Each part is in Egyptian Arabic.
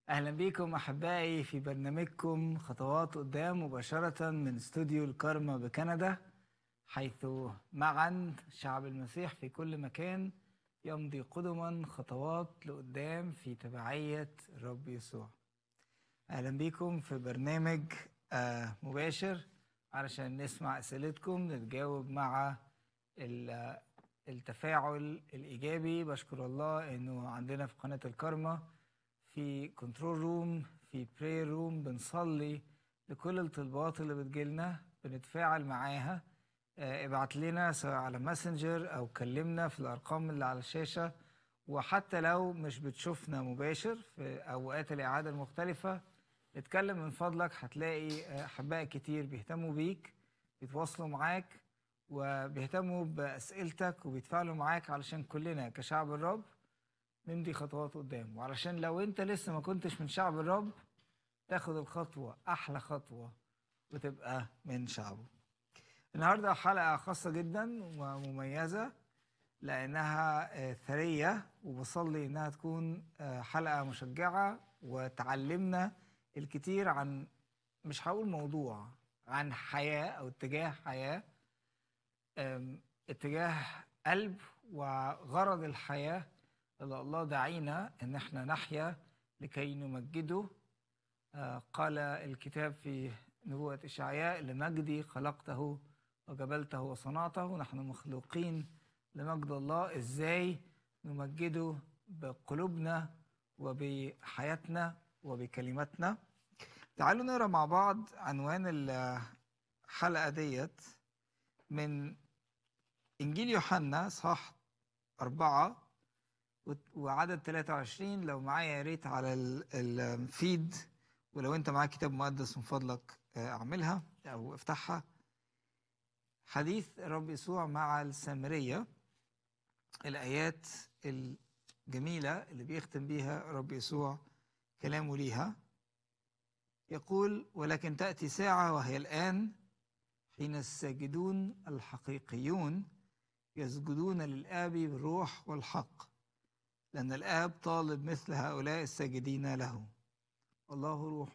أهلا بكم أحبائي في برنامجكم خطوات قدام مباشرة من استوديو الكارما بكندا حيث معا شعب المسيح في كل مكان يمضي قدما خطوات لقدام في تبعية الرب يسوع أهلا بكم في برنامج آه، مباشر علشان نسمع أسئلتكم نتجاوب مع ال- التفاعل الإيجابي بشكر الله إنه عندنا في قناة الكارما في كنترول روم في براير روم بنصلي لكل الطلبات اللي بتجيلنا بنتفاعل معاها آه، ابعت لنا سواء على ماسنجر او كلمنا في الارقام اللي على الشاشه وحتى لو مش بتشوفنا مباشر في اوقات الاعاده المختلفه اتكلم من فضلك هتلاقي آه، احباء كتير بيهتموا بيك بيتواصلوا معاك وبيهتموا باسئلتك وبيتفاعلوا معاك علشان كلنا كشعب الرب نمضي خطوات قدام وعلشان لو انت لسه ما كنتش من شعب الرب تاخد الخطوة أحلى خطوة وتبقى من شعبه النهاردة حلقة خاصة جدا ومميزة لأنها آه، ثرية وبصلي إنها تكون آه، حلقة مشجعة وتعلمنا الكتير عن مش هقول موضوع عن حياة أو اتجاه حياة آم، اتجاه قلب وغرض الحياه اللي الله دعينا ان احنا نحيا لكي نمجده آه، قال الكتاب في نبوة إشعياء لمجدي خلقته وجبلته وصنعته نحن مخلوقين لمجد الله إزاي نمجده بقلوبنا وبحياتنا وبكلماتنا تعالوا نقرا مع بعض عنوان الحلقة ديت من إنجيل يوحنا صح أربعة وت- وعدد 23 لو معايا يا ريت على ال- الفيد ولو انت معاك كتاب مقدس من فضلك آه، اعملها او افتحها حديث الرب يسوع مع السامرية الآيات الجميلة اللي بيختم بيها الرب يسوع كلامه ليها يقول ولكن تأتي ساعة وهي الآن حين الساجدون الحقيقيون يسجدون للآب بالروح والحق لأن الآب طالب مثل هؤلاء الساجدين له الله روح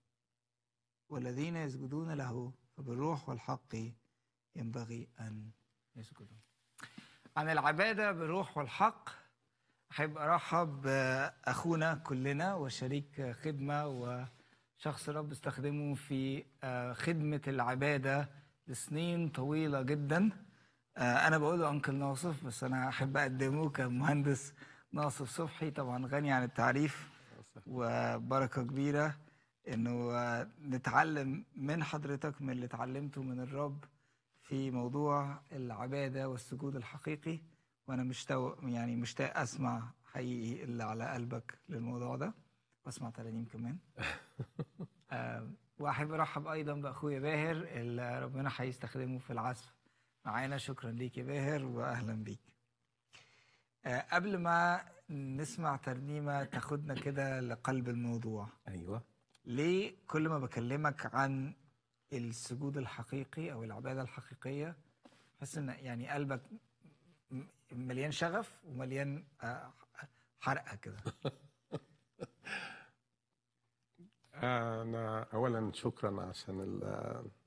والذين يسجدون له فبالروح والحق ينبغي أن يسجدوا عن العبادة بالروح والحق أحب أرحب بأخونا كلنا وشريك خدمة وشخص رب استخدمه في آه، خدمة العبادة لسنين طويلة جدا آه، أنا بقوله أنكل ناصف بس أنا أحب أقدمه كمهندس ناصف صبحي طبعا غني عن التعريف وبركة كبيرة إنه آه، نتعلم من حضرتك من اللي اتعلمته من الرب في موضوع العبادة والسجود الحقيقي وأنا مشتاق يعني مشتاق أسمع حقيقي اللي على قلبك للموضوع ده وأسمع ترانيم كمان آه، وأحب أرحب أيضا بأخويا باهر اللي ربنا هيستخدمه في العزف معانا شكرا ليك يا باهر وأهلا بيك آه، قبل ما نسمع ترنيمة تاخدنا كده لقلب الموضوع ايوه ليه كل ما بكلمك عن السجود الحقيقي او العباده الحقيقيه حس ان يعني قلبك م- مليان شغف ومليان آه، حرقه كده انا اولا شكرا عشان ال-